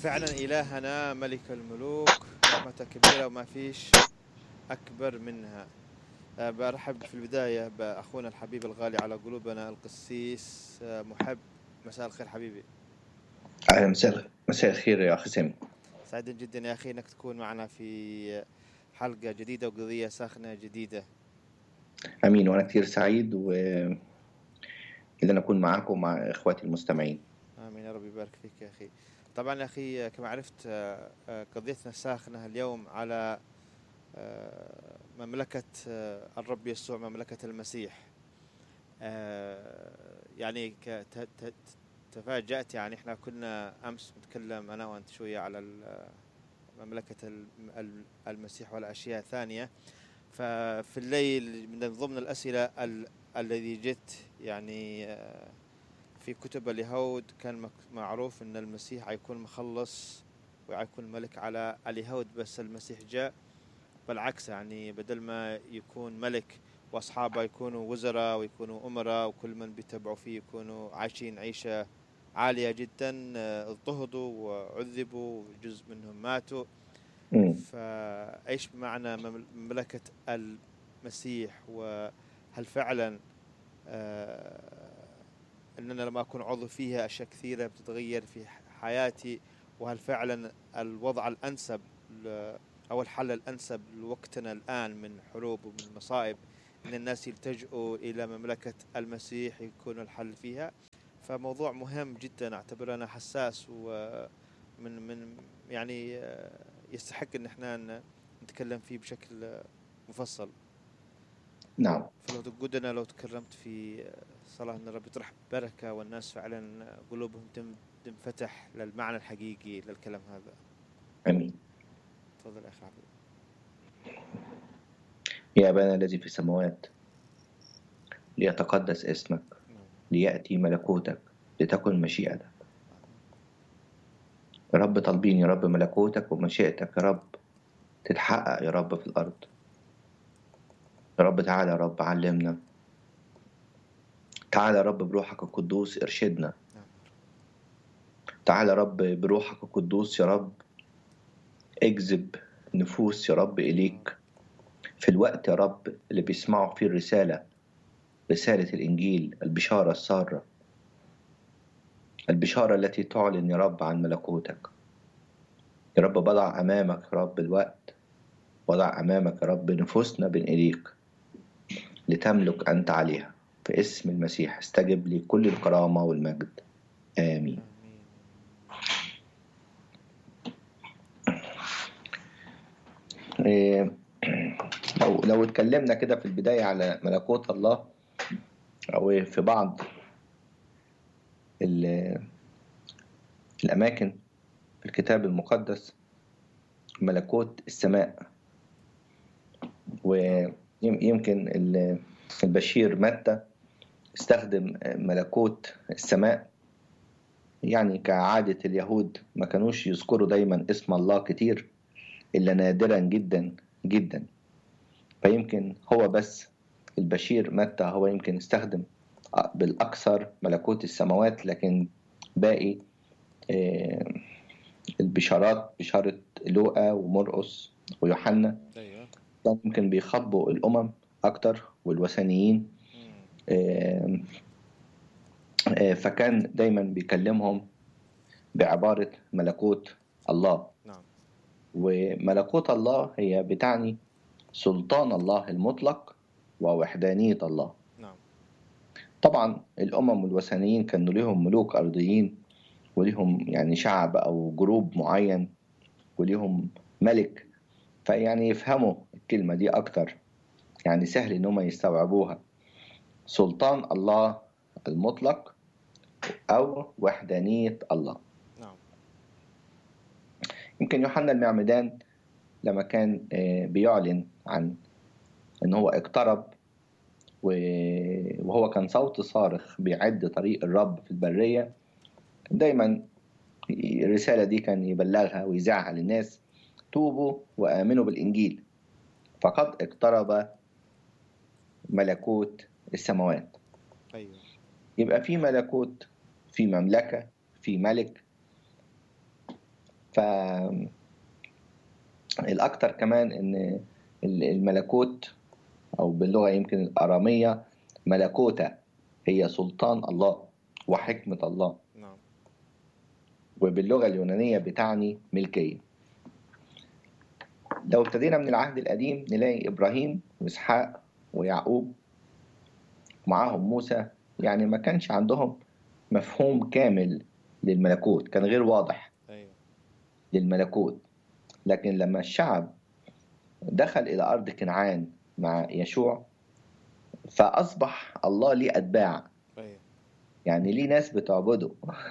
فعلا إلهنا ملك الملوك رحمته كبيرة وما فيش أكبر منها آه، برحب في البداية بأخونا الحبيب الغالي على قلوبنا القسيس آه، محب مساء الخير حبيبي أهلا مساء مساء الخير يا أخي سامي سعيد جدا يا أخي أنك تكون معنا في حلقة جديدة وقضية ساخنة جديدة أمين وأنا كثير سعيد و إن أنا أكون معاكم مع إخواتي المستمعين آمين يا رب يبارك فيك يا أخي طبعا يا أخي كما عرفت آه، آه، قضيتنا الساخنة اليوم على آه، مملكة آه، الرب يسوع مملكة المسيح آه، يعني ك- ت- ت- تفاجأت يعني احنا كنا أمس نتكلم أنا وأنت شوية على ال- مملكة الم- ال- المسيح والأشياء ثانية ففي الليل من ضمن الأسئلة ال- الذي جت يعني آه، في كتب اليهود كان مك- معروف أن المسيح حيكون مخلص وحيكون ملك على اليهود بس المسيح جاء بالعكس يعني بدل ما يكون ملك واصحابه يكونوا وزراء ويكونوا امراء وكل من بيتبعوا فيه يكونوا عايشين عيشه عاليه جدا آه، اضطهدوا وعذبوا وجزء منهم ماتوا مم. فايش معنى ممل- مملكه المسيح وهل فعلا آه، اننا لما اكون عضو فيها اشياء كثيره بتتغير في حياتي وهل فعلا الوضع الانسب ل- او الحل الانسب لوقتنا الان من حروب ومن مصائب ان الناس يلتجئوا الى مملكه المسيح يكون الحل فيها فموضوع مهم جدا اعتبره انا حساس ومن من يعني آه، يستحق ان احنا ن- نتكلم فيه بشكل آه، مفصل نعم فلو تقودنا لو تكرمت في صلاة أن الرب يطرح بركة والناس فعلا قلوبهم تم- تنفتح للمعنى الحقيقي للكلام هذا أمين تفضل يا أخي حبيبي يا أبانا الذي في السماوات ليتقدس اسمك نعم. ليأتي ملكوتك لتكن مشيئتك يا رب طالبين يا رب ملكوتك ومشيئتك يا رب تتحقق يا رب في الأرض يا رب تعالى يا رب علمنا تعالى يا رب بروحك القدوس ارشدنا نعم تعالى يا رب بروحك القدوس يا رب اجذب نفوس يا رب إليك في الوقت يا رب اللي بيسمعوا فيه الرسالة رسالة الإنجيل البشارة السارة البشارة التي تعلن يا رب عن ملكوتك يا رب بضع أمامك يا رب الوقت وضع أمامك يا رب نفوسنا بين إيديك لتملك أنت عليها في اسم المسيح استجب لي كل الكرامة والمجد آمين آمين إيه، لو لو اتكلمنا كده في البداية على ملكوت الله أو في بعض ال- الأماكن في الكتاب المقدس ملكوت السماء ويمكن ال- البشير متى استخدم ملكوت السماء يعني كعادة اليهود ما كانوش يذكروا دايما اسم الله كتير إلا نادرا جدا جدا فيمكن هو بس البشير متى هو يمكن استخدم بالأكثر ملكوت السماوات لكن باقي آه، البشارات بشارة لوقا ومرقس ويوحنا أيوه كان يمكن بيخاطبوا الأمم أكتر والوثنيين مم. آه، آه، فكان دايما بيكلمهم بعبارة ملكوت الله نعم وملكوت الله هي بتعني سلطان الله المطلق ووحدانية الله نعم طبعا الأمم والوثنيين كانوا لهم ملوك أرضيين وليهم يعني شعب أو جروب معين وليهم ملك فيعني يفهموا الكلمة دي أكتر يعني سهل إن هم يستوعبوها سلطان الله المطلق أو وحدانية الله نعم يمكن يوحنا المعمدان لما كان آه، بيعلن عن ان هو اقترب و- وهو كان صوت صارخ بيعد طريق الرب في البرية دايما الرسالة دي كان يبلغها ويذاعها للناس توبوا وآمنوا بالإنجيل فقد اقترب ملكوت السماوات أيوه يبقى في ملكوت في مملكة في ملك ف الأكثر كمان إن الملكوت أو باللغة يمكن الأرامية ملكوتة هي سلطان الله وحكمة الله نعم وباللغة اليونانية بتعني ملكية لو ابتدينا من العهد القديم نلاقي إبراهيم وإسحاق ويعقوب معاهم موسى يعني ما كانش عندهم مفهوم كامل للملكوت كان غير واضح ايوه للملكوت لكن لما الشعب دخل إلى أرض كنعان مع يشوع فأصبح الله ليه أتباع ايوه يعني ليه ناس بتعبده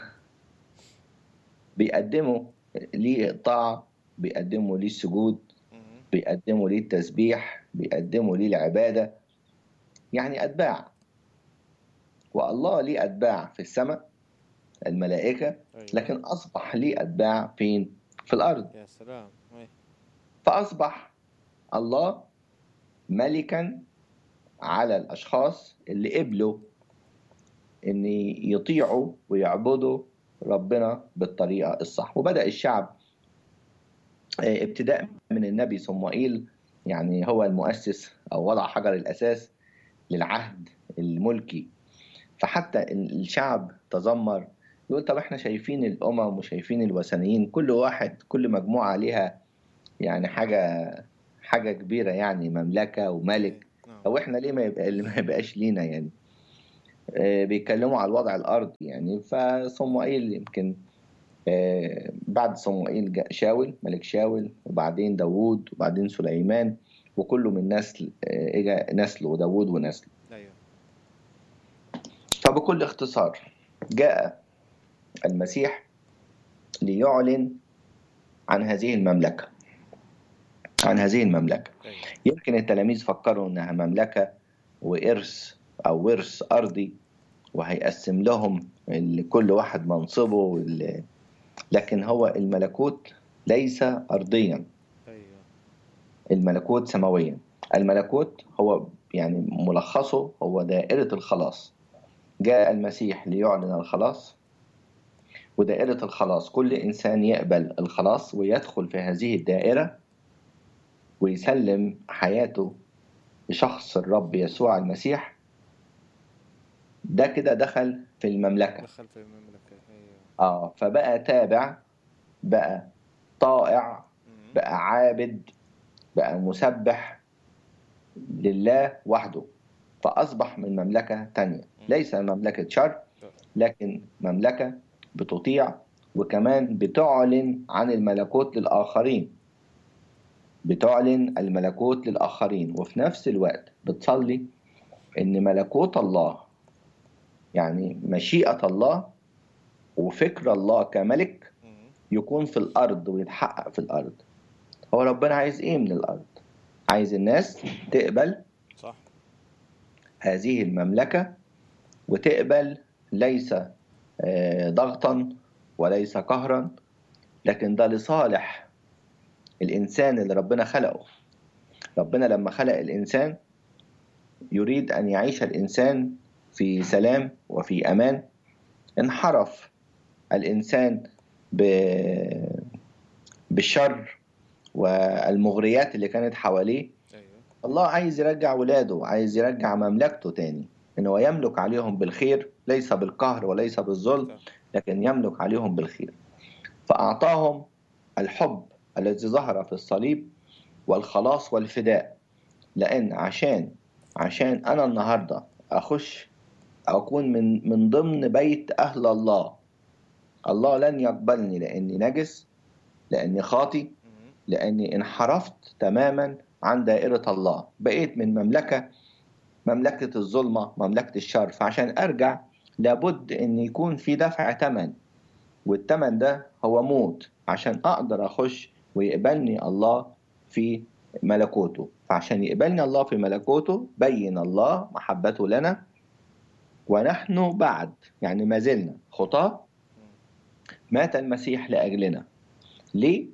بيقدموا ليه الطاعة بيقدموا ليه السجود مهم. بيقدموا ليه التسبيح بيقدموا ليه العبادة يعني أتباع والله ليه أتباع في السماء الملائكة ايوه لكن أصبح ليه أتباع فين؟ في الأرض يا سلام أي. فأصبح الله ملكا على الأشخاص اللي قبلوا إن يطيعوا ويعبدوا ربنا بالطريقة الصح وبدأ الشعب آه، ابتداء من النبي صموئيل يعني هو المؤسس أو وضع حجر الأساس للعهد الملكي فحتى الشعب تذمر يقول طب احنا شايفين الأمم وشايفين الوثنيين كل واحد كل مجموعة ليها يعني حاجة حاجة كبيرة يعني مملكة وملك نعم أو إحنا ليه ما يبقى ما يبقاش لينا يعني آه، بيتكلموا على الوضع الأرضي يعني فصموئيل يمكن آه، بعد صموئيل جاء شاول ملك شاول وبعدين داوود وبعدين سليمان وكله من نسل آه، إجا نسله داوود ونسله ايوه فبكل اختصار جاء المسيح ليعلن عن هذه المملكة عن هذه المملكة ايوه يمكن التلاميذ فكروا انها مملكه وارث او ورث ارضي وهيقسم لهم ال- كل واحد منصبه وال- لكن هو الملكوت ليس ارضيا ايوه الملكوت سماويا الملكوت هو يعني ملخصه هو دائرة الخلاص جاء المسيح ليعلن الخلاص ودائرة الخلاص كل إنسان يقبل الخلاص ويدخل في هذه الدائرة ويسلم حياته لشخص الرب يسوع المسيح ده كده دخل في المملكة دخل في المملكة ايوه اه فبقى تابع بقى طائع مهم. بقى عابد بقى مسبح لله وحده فأصبح من مملكة تانية ليس مملكة شر لكن مملكة بتطيع وكمان بتعلن عن الملكوت للآخرين بتعلن الملكوت للآخرين وفي نفس الوقت بتصلي إن ملكوت الله يعني مشيئة الله وفكر الله كملك مهم. يكون في الأرض ويتحقق في الأرض هو ربنا عايز إيه من الأرض عايز الناس تقبل صح هذه المملكة وتقبل ليس آه، ضغطا وليس قهرا لكن ده لصالح الإنسان اللي ربنا خلقه ربنا لما خلق الإنسان يريد أن يعيش الإنسان في سلام وفي أمان انحرف الإنسان ب- بالشر والمغريات اللي كانت حواليه ايوه الله عايز يرجع ولاده عايز يرجع مملكته تاني ان هو يملك عليهم بالخير ليس بالقهر وليس بالظلم صح. لكن يملك عليهم بالخير فأعطاهم الحب الذي ظهر في الصليب والخلاص والفداء لأن عشان عشان أنا النهاردة أخش أكون من من ضمن بيت أهل الله الله لن يقبلني لأني نجس لأني خاطي مهم. لأني انحرفت تماما عن دائرة الله بقيت من مملكة مملكة الظلمة مملكة الشر فعشان أرجع لابد أن يكون في دفع ثمن والثمن ده هو موت عشان أقدر أخش ويقبلني الله في ملكوته فعشان يقبلني الله في ملكوته بين الله محبته لنا ونحن بعد يعني ما زلنا خطاه مات المسيح لأجلنا ليه؟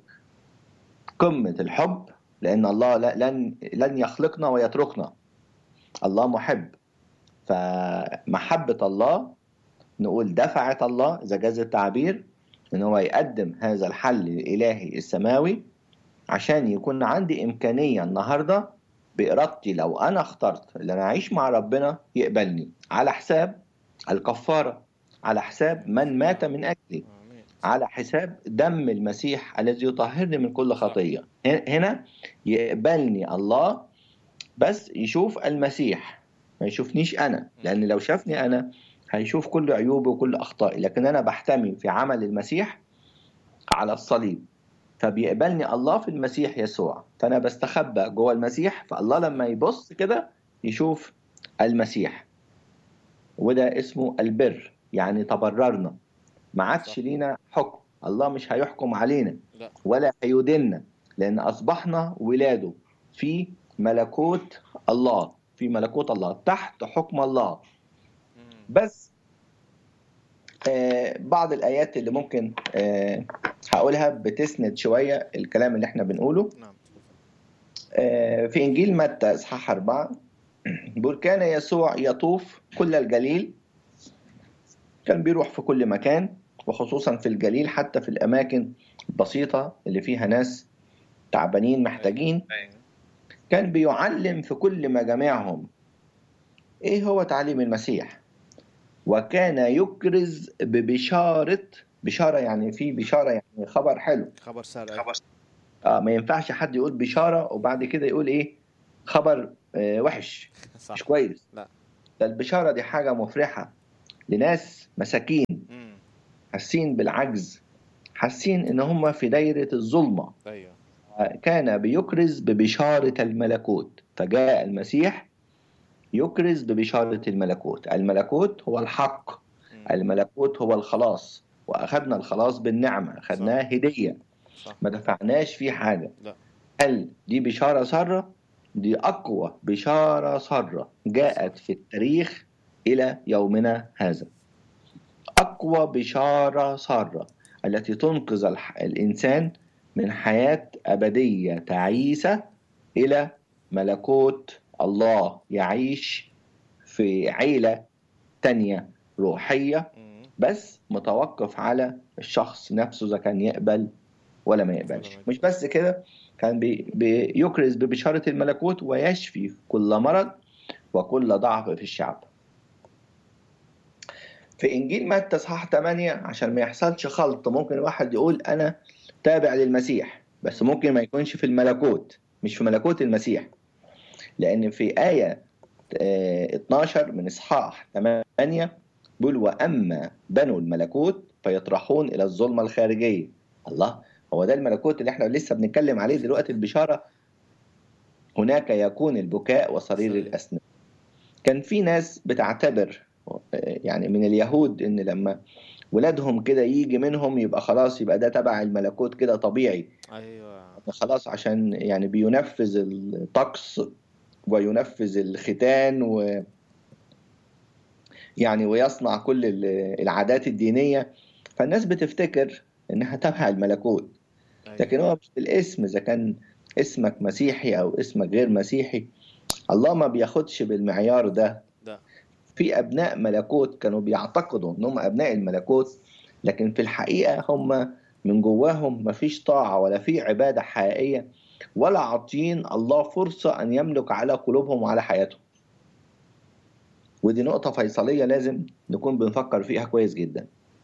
قمة الحب لأن الله لا- لن لن يخلقنا ويتركنا الله محب فمحبة الله نقول دفعت الله إذا جاز التعبير ان هو يقدم هذا الحل الالهي السماوي عشان يكون عندي امكانيه النهارده بارادتي لو انا اخترت ان انا اعيش مع ربنا يقبلني على حساب الكفاره على حساب من مات من اجلي آمين على حساب دم المسيح الذي يطهرني من كل خطيه هنا يقبلني الله بس يشوف المسيح ما يشوفنيش انا لان لو شافني انا هيشوف كل عيوبي وكل اخطائي لكن انا بحتمي في عمل المسيح على الصليب فبيقبلني الله في المسيح يسوع فانا بستخبى جوه المسيح فالله لما يبص كده يشوف المسيح وده اسمه البر يعني تبررنا ما عادش صح. لينا حكم الله مش هيحكم علينا لا ولا هيدنا لان اصبحنا ولاده في ملكوت الله في ملكوت الله تحت حكم الله مم. بس آه بعض الايات اللي ممكن آه هقولها بتسند شويه الكلام اللي احنا بنقوله نعم آه في انجيل متى اصحاح أربعة بيقول كان يسوع يطوف كل الجليل كان بيروح في كل مكان وخصوصا في الجليل حتى في الاماكن البسيطه اللي فيها ناس تعبانين محتاجين أيوة. كان بيعلم في كل مجامعهم ايه هو تعليم المسيح وكان يكرز ببشارة بشارة يعني في بشارة يعني خبر حلو خبر سار أيوة. اه ما ينفعش حد يقول بشارة وبعد كده يقول ايه خبر آه وحش صح مش كويس لا. ده البشارة دي حاجة مفرحة لناس مساكين مم. حاسين بالعجز حاسين ان هم في دايرة الظلمة ايوه كان بيكرز ببشارة الملكوت فجاء المسيح يكرز ببشارة الملكوت الملكوت هو الحق مم. الملكوت هو الخلاص وأخذنا الخلاص بالنعمة أخذناه هدية صح ما دفعناش فيه حاجة لا. هل دي بشارة سارة دي أقوى بشارة سارة جاءت في التاريخ إلى يومنا هذا أقوى بشارة سارة التي تنقذ الح- الإنسان من حياة أبدية تعيسة إلى ملكوت الله يعيش في عيلة تانية روحية مم. بس متوقف على الشخص نفسه إذا كان يقبل ولا ما يقبلش ولا ما مش بس كده كان بي بيكرز ببشارة الملكوت ويشفي كل مرض وكل ضعف في الشعب في إنجيل متى إصحاح 8 عشان ما يحصلش خلط ممكن واحد يقول أنا تابع للمسيح بس ممكن ما يكونش في الملكوت مش في ملكوت المسيح لأن في آية آه، 12 من إصحاح 8 بيقول وأما بنو الملكوت فيطرحون إلى الظلمة الخارجية الله هو ده الملكوت اللي احنا لسه بنتكلم عليه دلوقتي البشارة هناك يكون البكاء وصرير صحيح. الأسنان كان في ناس بتعتبر آه، يعني من اليهود ان لما ولادهم كده يجي منهم يبقى خلاص يبقى ده تبع الملكوت كده طبيعي ايوه خلاص عشان يعني بينفذ الطقس وينفذ الختان و يعني ويصنع كل ال- العادات الدينية فالناس بتفتكر انها تبع الملكوت أيوة. لكن هو مش بالاسم اذا كان اسمك مسيحي او اسمك غير مسيحي الله ما بياخدش بالمعيار ده ده. في ابناء ملكوت كانوا بيعتقدوا ان هم ابناء الملكوت لكن في الحقيقه هم من جواهم ما فيش طاعه ولا في عباده حقيقيه ولا عاطين الله فرصه ان يملك على قلوبهم وعلى حياتهم ودي نقطه فيصليه لازم نكون بنفكر فيها كويس جدا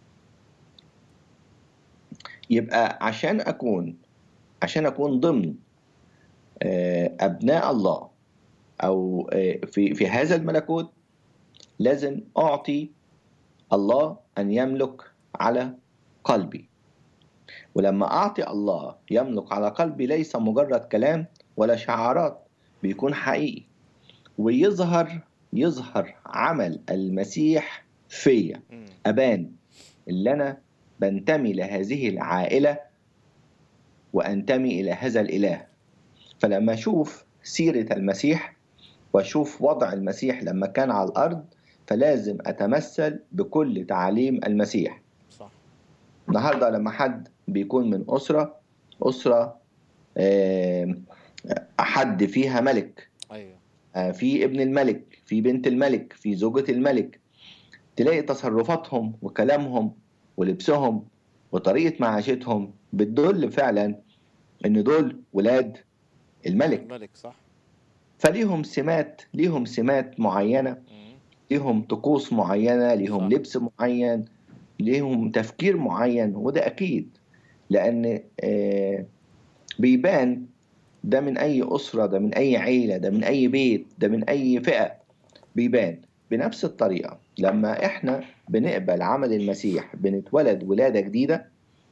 يبقى عشان اكون عشان اكون ضمن آه، ابناء الله او آه، في في هذا الملكوت لازم اعطي الله ان يملك على قلبي ولما اعطي الله يملك على قلبي ليس مجرد كلام ولا شعارات بيكون حقيقي ويظهر يظهر عمل المسيح فيا مم. أبان اللي أنا بنتمي لهذه العائلة وأنتمي إلى هذا الإله فلما أشوف سيرة المسيح وأشوف وضع المسيح لما كان على الأرض فلازم أتمثل بكل تعاليم المسيح صح النهاردة لما حد بيكون من أسرة أسرة آم، حد فيها ملك ايوه آه، في ابن الملك في بنت الملك في زوجة الملك تلاقي تصرفاتهم وكلامهم ولبسهم وطريقة معاشتهم بتدل فعلا إن دول ولاد الملك الملك صح فليهم سمات ليهم سمات معينة مم. ليهم طقوس معينة ليهم صح. لبس معين ليهم تفكير معين وده أكيد لأن آه، بيبان ده من أي أسرة ده من أي عيلة ده من أي بيت ده من أي فئة بيبان بنفس الطريقة لما إحنا بنقبل عمل المسيح بنتولد ولادة جديدة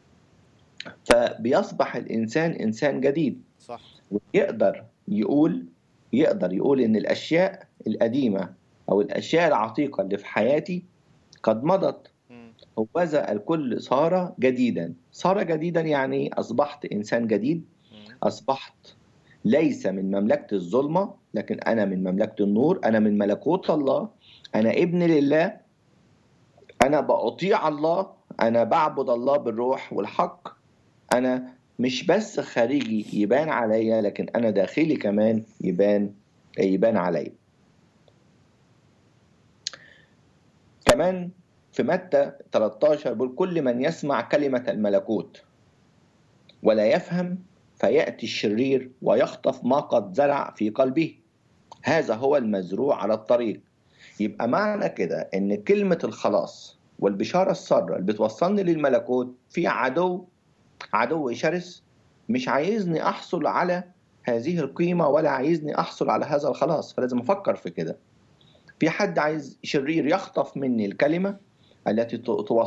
فبيصبح الإنسان إنسان جديد صح ويقدر يقول يقدر يقول ان الاشياء القديمه او الاشياء العتيقه اللي في حياتي قد مضت مم. هوذا الكل صار جديدا صار جديدا يعني اصبحت انسان جديد مم. اصبحت ليس من مملكه الظلمه لكن انا من مملكه النور انا من ملكوت الله انا ابن لله انا باطيع الله انا بعبد الله بالروح والحق انا مش بس خارجي يبان عليا لكن انا داخلي كمان يبان يبان عليا كمان في متى 13 بيقول كل من يسمع كلمة الملكوت ولا يفهم فيأتي الشرير ويخطف ما قد زرع في قلبه هذا هو المزروع على الطريق يبقى معنى كده ان كلمة الخلاص والبشارة السارة اللي بتوصلني للملكوت في عدو عدو شرس مش عايزني احصل على هذه القيمة ولا عايزني احصل على هذا الخلاص فلازم افكر في كده في حد عايز شرير يخطف مني الكلمة التي توصل